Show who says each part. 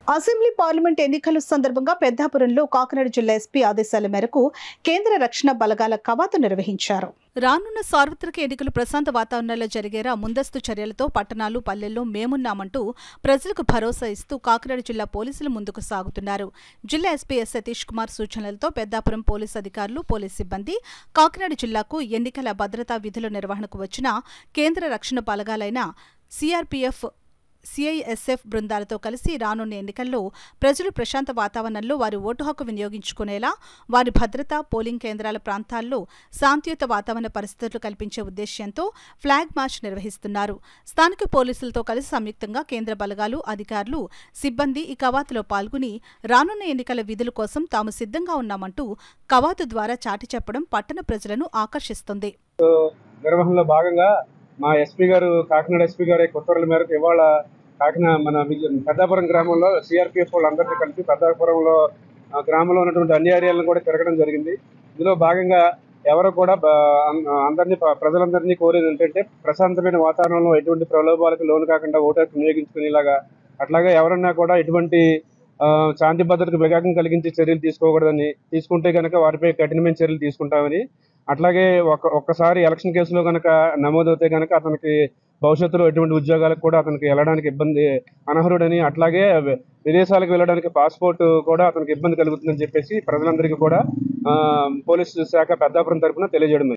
Speaker 1: assembly parliament ఎన్నికల సందర్భంగా పెద్దాపురంలో కాకినాడ జిల్లా ఎస్పీ ఆదేశాల మేరకు కేంద్ర రక్షణ బలగాల కవాతు నిర్వహించారు రానున్న సార్వత్రిక ఎన్నికలు ప్రశాంత వాతావరణంలో జరిగేలా ముందస్తు చర్యలతో పట్టణాలు పల్లెల్లో మేమున్నామంటూ ప్రజలకు భరోసా ఇస్తూ కాకినాడ జిల్లా పోలీసులు ముందుకు సాగుతున్నారు జిల్లా ఎస్పీ ఎస్ సతీష్ కుమార్ సూచనలతో పెద్దాపురం పోలీస్ అధికారులు పోలీస్ సిబ్బంది కాకినాడ జిల్లాకు ఎన్నికల భద్రతా విధుల నిర్వహణకు వచ్చిన కేంద్ర రక్షణ బలగాలైన సిఆర్పీఎఫ్ సిఐఎస్ఎఫ్ బృందాలతో కలిసి రానున్న ఎన్నికల్లో ప్రజలు ప్రశాంత వాతావరణంలో వారి ఓటు హక్కు వినియోగించుకునేలా వారి భద్రత పోలింగ్ కేంద్రాల ప్రాంతాల్లో శాంతియుత వాతావరణ పరిస్థితులు కల్పించే ఉద్దేశ్యంతో ఫ్లాగ్ మార్చ్ నిర్వహిస్తున్నారు స్థానిక పోలీసులతో కలిసి సంయుక్తంగా కేంద్ర బలగాలు అధికారులు సిబ్బంది ఈ కవాతులో పాల్గొని రానున్న ఎన్నికల విధుల కోసం తాము సిద్ధంగా ఉన్నామంటూ కవాతు ద్వారా చాటి చెప్పడం పట్టణ ప్రజలను ఆకర్షిస్తుంది
Speaker 2: నిర్వహణలో భాగంగా మా ఎస్పీ గారు కాకినాడ ఎస్పీ గారి ఉత్తర్వుల మేరకు ఇవాళ కాకినాడ మన విజయ పెద్దాపురం గ్రామంలో సిఆర్పిఎఫ్ వాళ్ళందరినీ కలిపి పెద్దాపురంలో ఆ, గ్రామంలో ఉన్నటువంటి అన్ని ఏరియాలను కూడా తిరగడం జరిగింది ఇందులో భాగంగా ఎవరు కూడా బ- అన్- అందరినీ ప్ర- ప్రజలందరినీ కోరేది ఏంటంటే ప్రశాంతమైన వాతావరణంలో ఎటువంటి ప్రలోభాలకు లోను కాకుండా ఓటు హక్కు వినియోగించుకునేలాగా అట్లాగే ఎవరన్నా కూడా ఎటువంటి ఆ, శాంతి భద్రతకు విఘాతం కలిగించే చర్యలు తీసుకోకూడదని తీసుకుంటే కనుక వారిపై కఠినమైన చర్యలు తీసుకుంటామని అట్లాగే ఒక ఒక్కసారి ఎలక్షన్ కేసులో కనుక నమోదవుతే కనుక అతనికి భవిష్యత్తులో ఎటువంటి ఉద్యోగాలకు కూడా అతనికి వెళ్ళడానికి ఇబ్బంది అనర్హుడని అట్లాగే విదేశాలకు వెళ్ళడానికి పాస్పోర్ట్ కూడా అతనికి ఇబ్బంది కలుగుతుందని చెప్పేసి ప్రజలందరికీ కూడా ఆ, పోలీసు శాఖ పెద్దాపురం తరపున తెలియజేయడం